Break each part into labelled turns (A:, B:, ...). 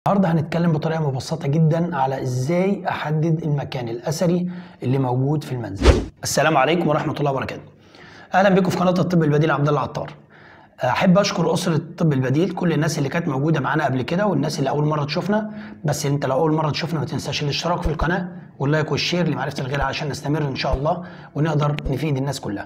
A: النهارده هنتكلم بطريقه مبسطه جدا على ازاي احدد المكان الاثري اللي موجود في المنزل. السلام عليكم ورحمه الله وبركاته. اهلا بكم في قناه الطب البديل عبد الله عطار. احب اشكر اسره الطب البديل كل الناس اللي كانت موجوده معانا قبل كده والناس اللي اول مره تشوفنا بس انت لو اول مره تشوفنا ما تنساش الاشتراك في القناه واللايك والشير لمعرفه الغير عشان نستمر ان شاء الله ونقدر نفيد الناس كلها.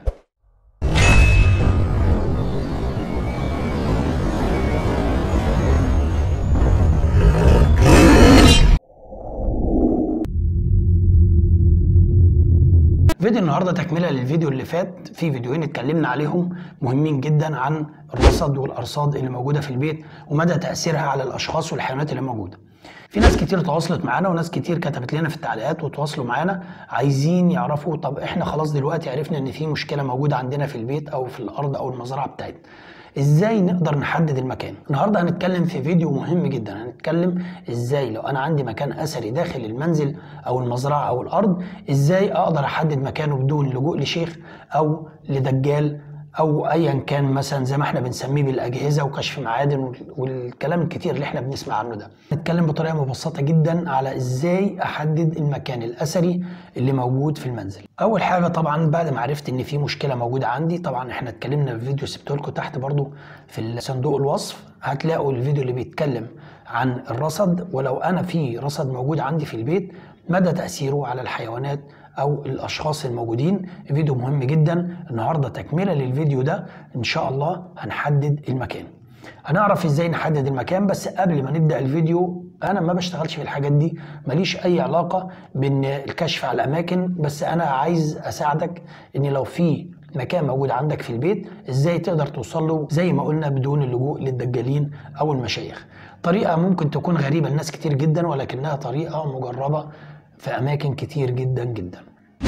A: فيديو النهارده تكمله للفيديو اللي فات في فيديوهين اتكلمنا عليهم مهمين جدا عن الرصد والارصاد اللي موجوده في البيت ومدى تاثيرها على الاشخاص والحيوانات اللي موجوده. في ناس كتير تواصلت معانا وناس كتير كتبت لنا في التعليقات وتواصلوا معانا عايزين يعرفوا طب احنا خلاص دلوقتي عرفنا ان في مشكله موجوده عندنا في البيت او في الارض او المزرعه بتاعتنا. ازاي نقدر نحدد المكان النهارده هنتكلم في فيديو مهم جدا هنتكلم ازاي لو انا عندي مكان اثري داخل المنزل او المزرعه او الارض ازاي اقدر احدد مكانه بدون لجوء لشيخ او لدجال او ايا كان مثلا زي ما احنا بنسميه بالاجهزه وكشف معادن والكلام الكتير اللي احنا بنسمع عنه ده نتكلم بطريقه مبسطه جدا على ازاي احدد المكان الاثري اللي موجود في المنزل اول حاجه طبعا بعد ما عرفت ان في مشكله موجوده عندي طبعا احنا اتكلمنا في فيديو سبته لكم تحت برضو في صندوق الوصف هتلاقوا الفيديو اللي بيتكلم عن الرصد ولو انا في رصد موجود عندي في البيت مدى تاثيره على الحيوانات او الاشخاص الموجودين فيديو مهم جدا النهارده تكمله للفيديو ده ان شاء الله هنحدد المكان هنعرف ازاي نحدد المكان بس قبل ما نبدا الفيديو انا ما بشتغلش في الحاجات دي ماليش اي علاقه بان الكشف على الاماكن بس انا عايز اساعدك ان لو في مكان موجود عندك في البيت ازاي تقدر توصل له زي ما قلنا بدون اللجوء للدجالين او المشايخ طريقه ممكن تكون غريبه لناس كتير جدا ولكنها طريقه مجربه في اماكن كتير جدا جدا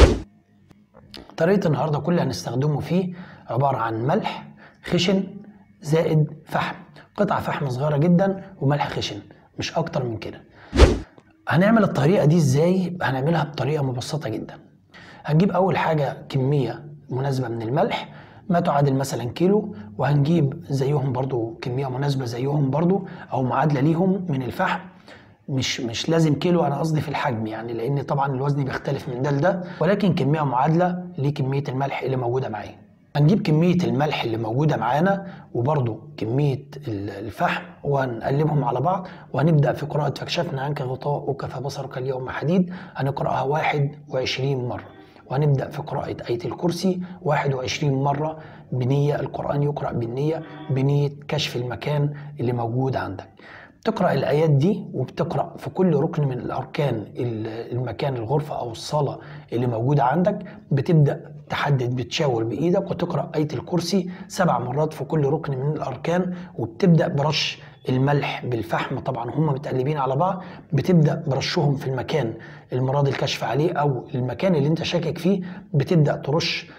A: طريقه النهارده كل اللي هنستخدمه فيه عباره عن ملح خشن زائد فحم قطعه فحم صغيره جدا وملح خشن مش اكتر من كده هنعمل الطريقه دي ازاي هنعملها بطريقه مبسطه جدا هنجيب اول حاجه كميه مناسبه من الملح ما تعادل مثلا كيلو وهنجيب زيهم برضو كميه مناسبه زيهم برضو او معادله ليهم من الفحم مش مش لازم كيلو انا قصدي في الحجم يعني لان طبعا الوزن بيختلف من ده لده ولكن كميه معادله لكميه الملح اللي موجوده معايا هنجيب كميه الملح اللي موجوده معانا وبرده كميه الفحم وهنقلبهم على بعض وهنبدا في قراءه فكشفنا عنك غطاء وكفى بصرك اليوم حديد هنقراها 21 مره وهنبدا في قراءه ايه الكرسي 21 مره بنيه القران يقرا بالنيه بنيه كشف المكان اللي موجود عندك تقرا الايات دي وبتقرا في كل ركن من الاركان المكان الغرفه او الصاله اللي موجوده عندك بتبدا تحدد بتشاور بايدك وتقرا ايه الكرسي سبع مرات في كل ركن من الاركان وبتبدا برش الملح بالفحم طبعا هم متقلبين على بعض بتبدا برشهم في المكان المراد الكشف عليه او المكان اللي انت شاكك فيه بتبدا ترش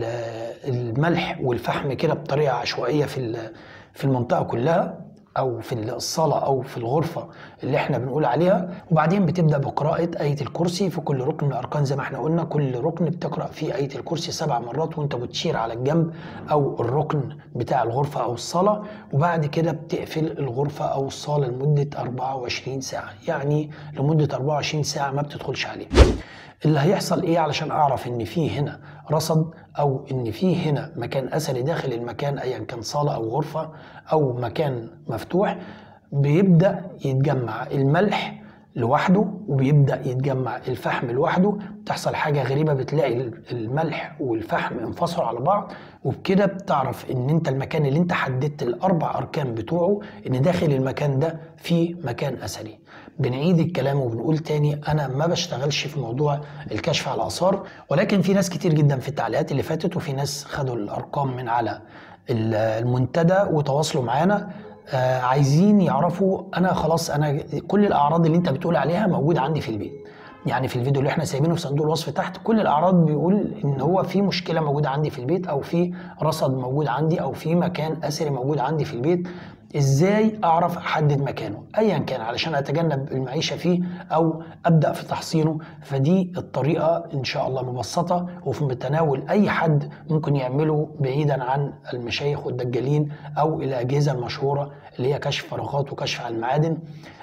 A: الملح والفحم كده بطريقه عشوائيه في في المنطقه كلها او في الصاله او في الغرفه اللي احنا بنقول عليها وبعدين بتبدا بقراءه ايه الكرسي في كل ركن من الاركان زي ما احنا قلنا كل ركن بتقرا فيه ايه الكرسي سبع مرات وانت بتشير على الجنب او الركن بتاع الغرفه او الصاله وبعد كده بتقفل الغرفه او الصاله لمده 24 ساعه يعني لمده 24 ساعه ما بتدخلش عليه اللي هيحصل ايه علشان اعرف ان في هنا رصد او ان في هنا مكان اثري داخل المكان ايا كان صاله او غرفه او مكان مفتوح بيبدا يتجمع الملح لوحده وبيبدا يتجمع الفحم لوحده بتحصل حاجه غريبه بتلاقي الملح والفحم انفصلوا على بعض وبكده بتعرف ان انت المكان اللي انت حددت الاربع اركان بتوعه ان داخل المكان ده في مكان اثري بنعيد الكلام وبنقول تاني انا ما بشتغلش في موضوع الكشف على الاثار ولكن في ناس كتير جدا في التعليقات اللي فاتت وفي ناس خدوا الارقام من على المنتدى وتواصلوا معانا آه عايزين يعرفوا انا خلاص انا كل الاعراض اللي انت بتقول عليها موجوده عندي في البيت يعني في الفيديو اللي احنا سايبينه في صندوق الوصف تحت كل الاعراض بيقول ان هو في مشكله موجوده عندي في البيت او في رصد موجود عندي او في مكان اثري موجود عندي في البيت ازاي اعرف احدد مكانه ايا كان علشان اتجنب المعيشه فيه او ابدا في تحصينه فدي الطريقه ان شاء الله مبسطه وفي متناول اي حد ممكن يعمله بعيدا عن المشايخ والدجالين او الاجهزه المشهوره اللي هي كشف فراغات وكشف على المعادن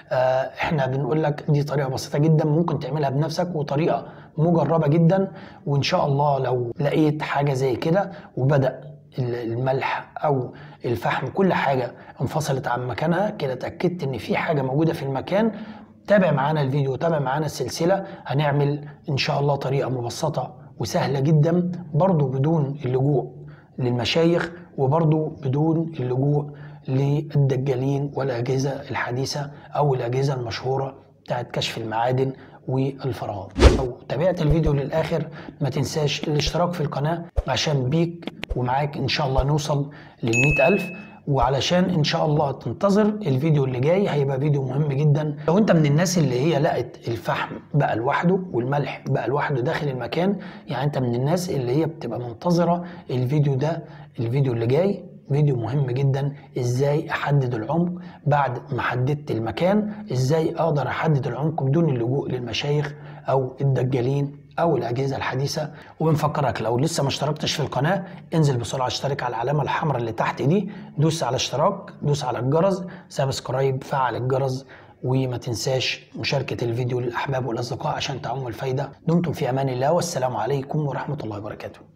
A: آه، احنا بنقول لك دي طريقه بسيطه جدا ممكن تعملها بنفسك وطريقه مجربه جدا وان شاء الله لو لقيت حاجه زي كده وبدا ال- الملح او الفحم كل حاجه انفصلت عن مكانها كده اتاكدت ان في حاجه موجوده في المكان تابع معانا الفيديو تابع معانا السلسله هنعمل ان شاء الله طريقه مبسطه وسهله جدا برضو بدون اللجوء للمشايخ وبرضو بدون اللجوء للدجالين والاجهزه الحديثه او الاجهزه المشهوره بتاعت كشف المعادن والفراغات لو تابعت الفيديو للاخر ما تنساش الاشتراك في القناه عشان بيك ومعاك ان شاء الله نوصل للمئة ألف وعلشان ان شاء الله تنتظر الفيديو اللي جاي هيبقى فيديو مهم جدا لو انت من الناس اللي هي لقت الفحم بقى لوحده والملح بقى لوحده داخل المكان يعني انت من الناس اللي هي بتبقى منتظرة الفيديو ده الفيديو اللي جاي فيديو مهم جدا ازاي احدد العمق بعد ما حددت المكان ازاي اقدر احدد العمق بدون اللجوء للمشايخ او الدجالين او الاجهزه الحديثه وبنفكرك لو لسه ما اشتركتش في القناه انزل بسرعه اشترك على العلامه الحمراء اللي تحت دي دوس على اشتراك دوس على الجرس سبسكرايب فعل الجرس وما تنساش مشاركة الفيديو للأحباب والأصدقاء عشان تعم الفايدة دمتم في أمان الله والسلام عليكم ورحمة الله وبركاته